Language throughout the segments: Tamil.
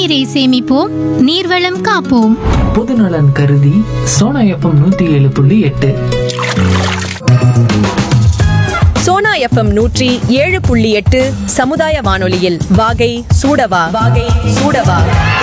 நீரை சேமிப்போம் நீர்வளம் காப்போம் பொதுநலன் கருதி சோனா எஃப்எம் நூத்தி ஏழு புள்ளி எட்டு சோனா எஃப்எம் நூற்றி ஏழு புள்ளி எட்டு சமுதாய வானொலியில் வாகை சூடவா வாகை சூடவா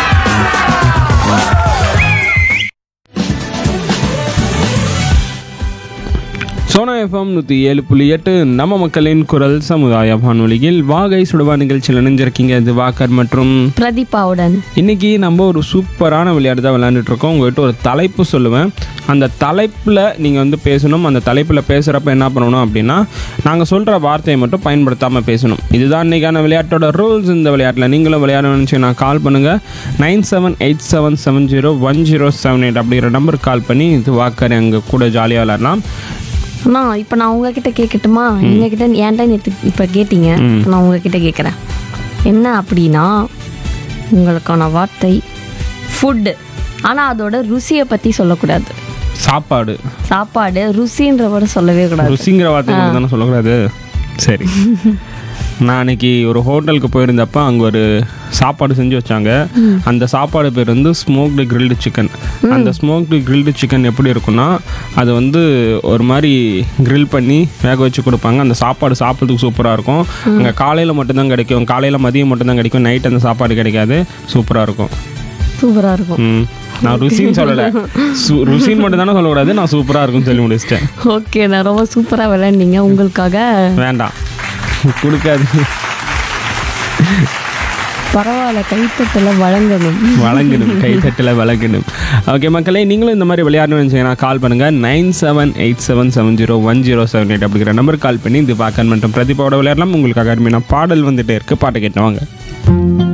சோனா எஃப்எம் நூற்றி ஏழு புள்ளி எட்டு நம்ம மக்களின் குரல் சமுதாய வானொலியில் வாகை சுடுவா நிகழ்ச்சியில் இணைஞ்சிருக்கீங்க இது வாக்கர் மற்றும் பிரதீபாவுடன் இன்னைக்கு நம்ம ஒரு சூப்பரான விளையாட்டு தான் விளையாண்டுட்டு இருக்கோம் உங்கள்கிட்ட ஒரு தலைப்பு சொல்லுவேன் அந்த தலைப்பில் நீங்கள் வந்து பேசணும் அந்த தலைப்பில் பேசுகிறப்ப என்ன பண்ணணும் அப்படின்னா நாங்கள் சொல்கிற வார்த்தையை மட்டும் பயன்படுத்தாமல் பேசணும் இதுதான் இன்றைக்கான விளையாட்டோட ரூல்ஸ் இந்த விளையாட்டில் நீங்களும் விளையாடணும்னு நான் கால் பண்ணுங்கள் nine seven eight seven seven zero one zero seven eight அப்படிங்கிற நம்பருக்கு கால் பண்ணி இது வாக்கர் எங்கள் கூட ஜாலியாக விளையாடலாம் அண்ணா இப்போ நான் உங்ககிட்ட கேட்கட்டுமா எங்ககிட்ட ஏன்டா நேற்று இப்போ கேட்டீங்க இப்ப நான் உங்ககிட்ட கேட்குறேன் என்ன அப்படின்னா உங்களுக்கான வார்த்தை ஃபுட்டு ஆனால் அதோட ருசியை பற்றி சொல்லக்கூடாது சாப்பாடு சாப்பாடு ருசின்ற கூட சொல்லவே கூடாது ருசிங்கிற வார்த்தை மட்டும் தானே சொல்லக்கூடாது சரி நான் அன்னைக்கு ஒரு ஹோட்டலுக்கு போயிருந்தப்ப அங்கே ஒரு சாப்பாடு செஞ்சு வச்சாங்க அந்த சாப்பாடு பேர் வந்து ஸ்மோக்டு கிரில்டு சிக்கன் அந்த ஸ்மோக்டு கிரில்டு சிக்கன் எப்படி இருக்கும்னா அது வந்து ஒரு மாதிரி கிரில் பண்ணி வேக வச்சு கொடுப்பாங்க அந்த சாப்பாடு சாப்பிட்றதுக்கு சூப்பராக இருக்கும் அங்கே காலையில் மட்டும்தான் கிடைக்கும் காலையில் மதியம் மட்டும்தான் கிடைக்கும் நைட் அந்த சாப்பாடு கிடைக்காது சூப்பராக இருக்கும் சூப்பராக இருக்கும் ம் நான் ருசின்னு சொல்லலை சு- ருசின்னு மட்டும் தானே சொல்லக்கூடாது நான் சூப்பராக இருக்கும்னு சொல்லி முடிச்சிட்டேன் ஓகே நான் ரொம்ப சூப்பராக விளையாண்டீங்க உங்களுக்காக வேண்டாம் கொடுக்காது பரவாயில்ல கைத்தட்டில் வழங்கணும் வழங்கணும் கைத்தட்டில் வழங்கணும் ஓகே மக்களே நீங்களும் இந்த மாதிரி விளையாடணும்னு நினச்சிங்கன்னா கால் பண்ணுங்கள் nine seven eight seven seven zero one zero seven eight அப்படிங்கிற நம்பர் கால் பண்ணி இது பாக்கன் மற்றும் பிரதீபாவோட விளையாடலாம் உங்களுக்காக அருமையான பாடல் வந்துட்டே இருக்கு பாட்டை கேட்டு வாங்க